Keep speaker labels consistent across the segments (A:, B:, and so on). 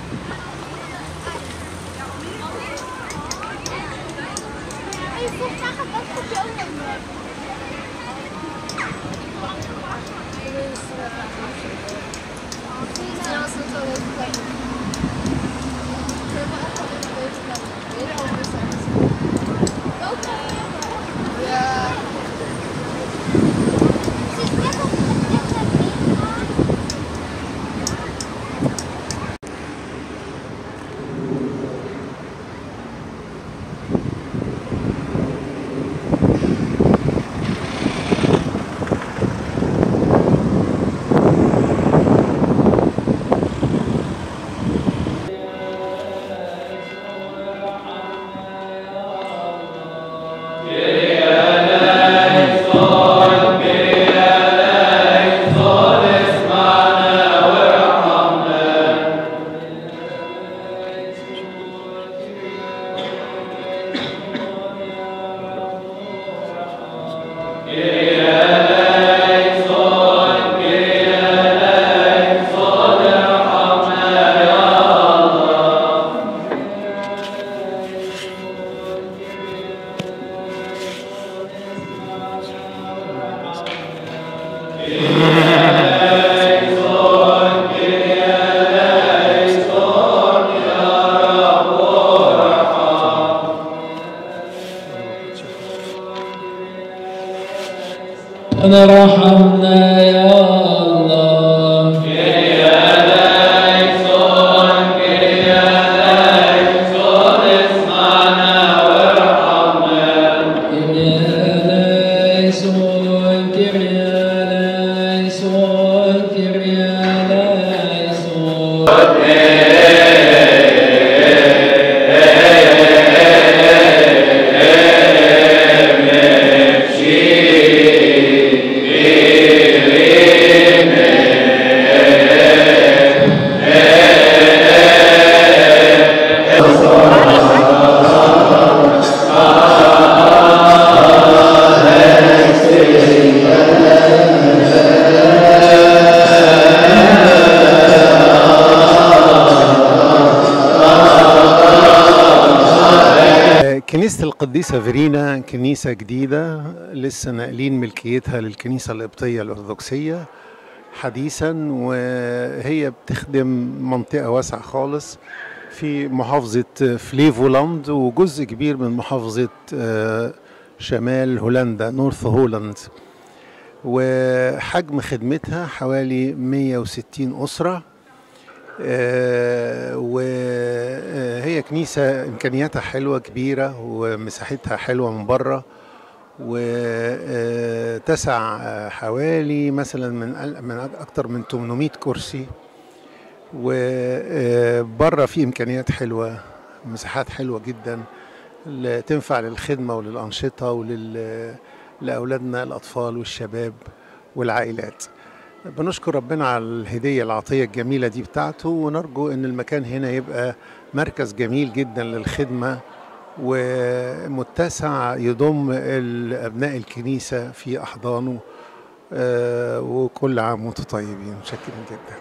A: أنا رحمنا يا الله Eleison, Kyrie eleison, Kyrie eleison.
B: كنيسة القديسة فيرينا كنيسة جديدة لسه ناقلين ملكيتها للكنيسة القبطية الأرثوذكسية حديثا وهي بتخدم منطقة واسعة خالص في محافظة فليفولاند وجزء كبير من محافظة آه، شمال هولندا نورث هولاند وحجم خدمتها حوالي 160 أسرة آه، وهي كنيسة إمكانياتها حلوة كبيرة ومساحتها حلوة من بره وتسع حوالي مثلا من ال- من أكتر من 800 كرسي وبره في إمكانيات حلوة مساحات حلوة جدا ل- تنفع للخدمة وللأنشطة ولل لأولادنا الأطفال والشباب والعائلات بنشكر ربنا على الهدية العطية الجميلة دي بتاعته ونرجو ان المكان هنا يبقى مركز جميل جدا للخدمة ومتسع يضم ال- أبناء الكنيسة في أحضانه آه، وكل عام وانتم طيبين متشكرين جدا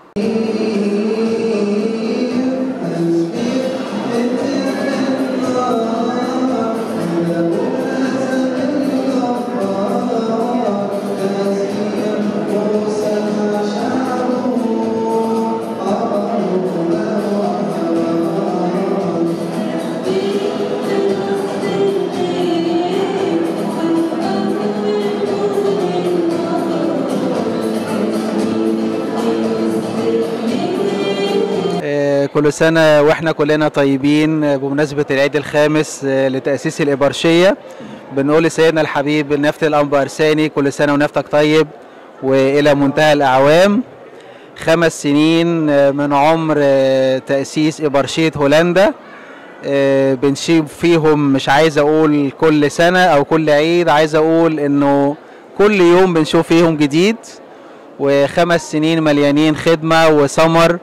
C: آه، كل سنة واحنا كلنا طيبين آه، بمناسبة العيد الخامس آه، لتأسيس الإبرشية بنقول لسيدنا الحبيب نفت الأنبا أرساني كل سنة ونفتك طيب وإلى منتهى الأعوام خمس سنين آه، من عمر آه، تأسيس إبرشية هولندا آه، بنشيب فيهم مش عايز أقول كل سنة أو كل عيد عايز أقول إنه كل يوم بنشوف فيهم جديد وخمس سنين مليانين خدمة وثمر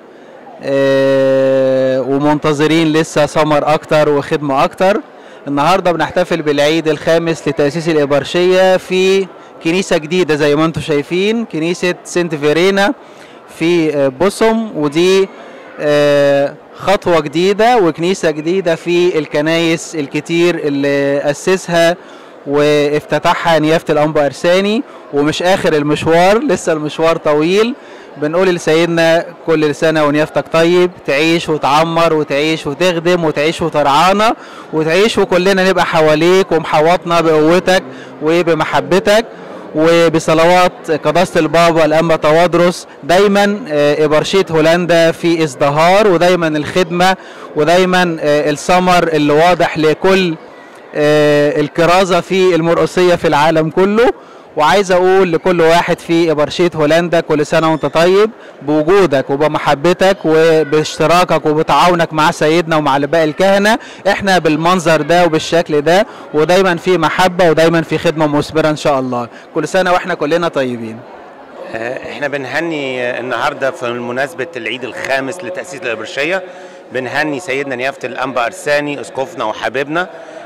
C: آه، ومنتظرين لسه ثمر اكتر وخدمه اكتر النهارده بنحتفل بالعيد الخامس لتاسيس الابرشيه في كنيسه جديده زي ما انتم شايفين كنيسه سنت فيرينا في آه، بوسم ودي آه، خطوة جديدة وكنيسة جديدة في الكنايس الكتير اللي أسسها وافتتحها نيافة الأنبا أرساني ومش آخر المشوار لسه المشوار طويل بنقول لسيدنا كل سنة ونيافتك طيب تعيش وتعمر وتعيش وتخدم وتعيش وترعانا وتعيش وكلنا نبقى حواليك ومحوطنا بقوتك وبمحبتك وبصلوات قداسة البابا الأنبا توادرس دايما آه، إبرشية هولندا في ازدهار ودايما الخدمة ودايما آه، الثمر اللي واضح لكل آه، الكرازة في المرقصية في العالم كله وعايز اقول لكل واحد في ابرشيه هولندا كل سنه وانت طيب بوجودك وبمحبتك وباشتراكك وبتعاونك مع سيدنا ومع باقي الكهنه احنا بالمنظر ده وبالشكل ده ودايما في محبه ودايما في خدمه مثمره ان شاء الله كل سنه واحنا كلنا طيبين
D: آه، احنا بنهني آه، النهارده في مناسبه العيد الخامس لتاسيس الابرشيه بنهني سيدنا نيافه الانبا ارساني اسقفنا وحبيبنا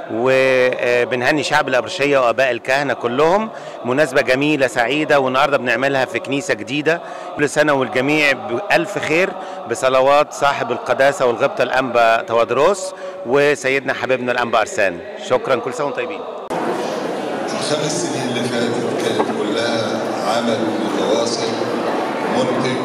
D: وبنهني شعب الابرشيه واباء الكهنه كلهم مناسبه جميله سعيده والنهارده بنعملها في كنيسه جديده كل سنه والجميع بالف خير بصلوات صاحب القداسه والغبطه الانبا توادروس وسيدنا حبيبنا الانبا ارساني شكرا كل سنه وانتم طيبين
E: الخمس سنين اللي فاتت كانت كلها عمل متواصل منتج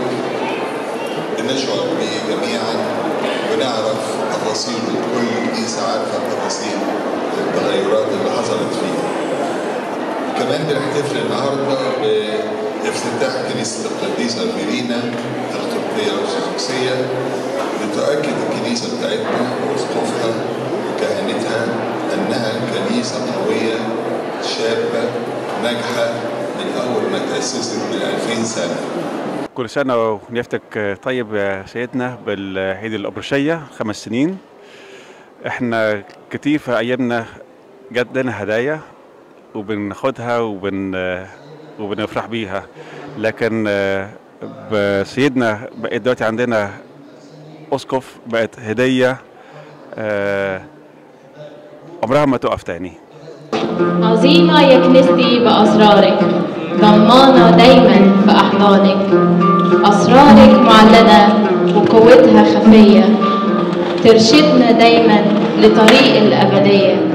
E: بنشعر به جميعا ونعرف تفاصيل كل كنيسة عارفة تفاصيل التغيرات اللي حصلت فيها كمان بنحتفل النهارده بافتتاح كنيسة القديسة فيرينا القبطية الأرثوذكسية لتؤكد الكنيسة بتاعتنا وأسقفها وكهنتها أنها كنيسة قوية شابة ناجحة من أول ما تأسست من 2000 سنة
F: كل سنة ونيافتك طيب يا سيدنا بالعيد الأبرشية خمس سنين احنا كتير في أيامنا جات لنا هدايا وبناخدها وبن وبنفرح بيها لكن بسيدنا بقت دلوقتي عندنا أسقف بقت هدية آه، عمرها ما تقف تاني
G: عظيمة يا كنيستي بأسرارك ضمانة دايما في أحضانك أسرارك معلنة وقوتها خفية ترشدنا دايما لطريق الأبدية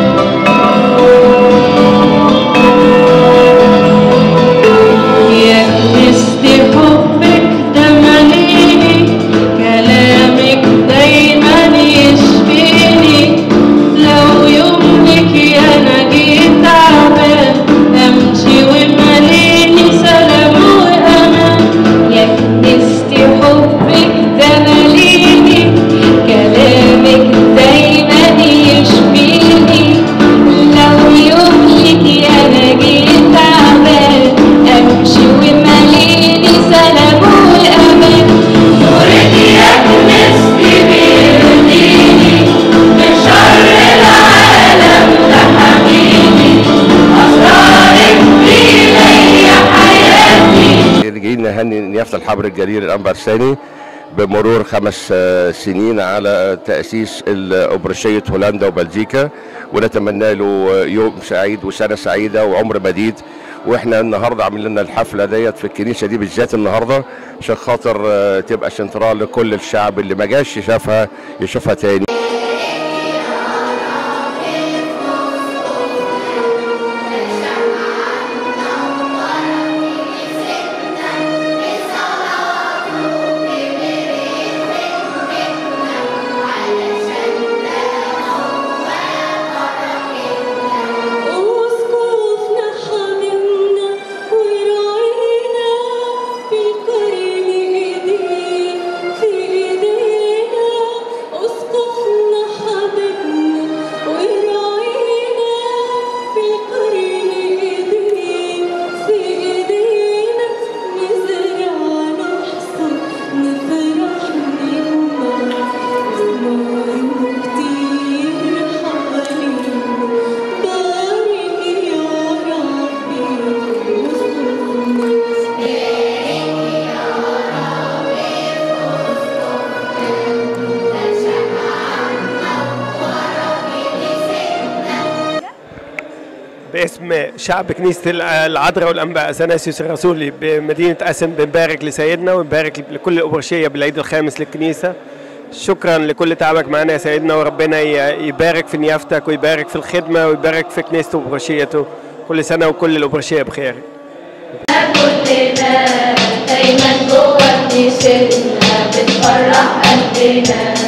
H: يا كنيستي حبك ده مليني كلامك دايما يشفيني لو يومك يا انا جيت تعبان امشي ومليني سلام وامان
G: يا كنيستي حبك ده مليني كلامك دايما يشفيني لو يومك يا أنا جيت تعبان أمشي ومليني سلام وأمان نورك يا كنيستي بيهديني من شر العالم تحميني أسرارك في ليا حياتي
I: جايين نهني نيافة الحبر الجليل الأنبا الثاني بمرور خمس آه، سنين على تأسيس الأوبرشية هولندا وبلجيكا ونتمنى له يوم سعيد وسنة سعيدة وعمر مديد واحنا النهارده عاملين لنا الحفله ديت في الكنيسه دي بالذات النهارده عشان خاطر آه، تبقى سنترال لكل الشعب اللي ما جاش يشوفها يشوفها تاني
H: وسقوفنا حاملنا وراعينا في الكريم ايديه في ايدينا اسقفنا
J: باسم شعب كنيسة العذراء والأنبا أثناسيوس الرسولي بمدينة أسن بنبارك لسيدنا ونبارك لكل الأبرشية بالعيد الخامس للكنيسة شكرا لكل تعبك معنا يا سيدنا وربنا ي- يبارك في نيافتك ويبارك في الخدمة ويبارك في كنيسته وأبرشيته كل سنة وكل الأبرشية بخير
H: كلنا دايما جوه كنيستنا بتفرح قلبنا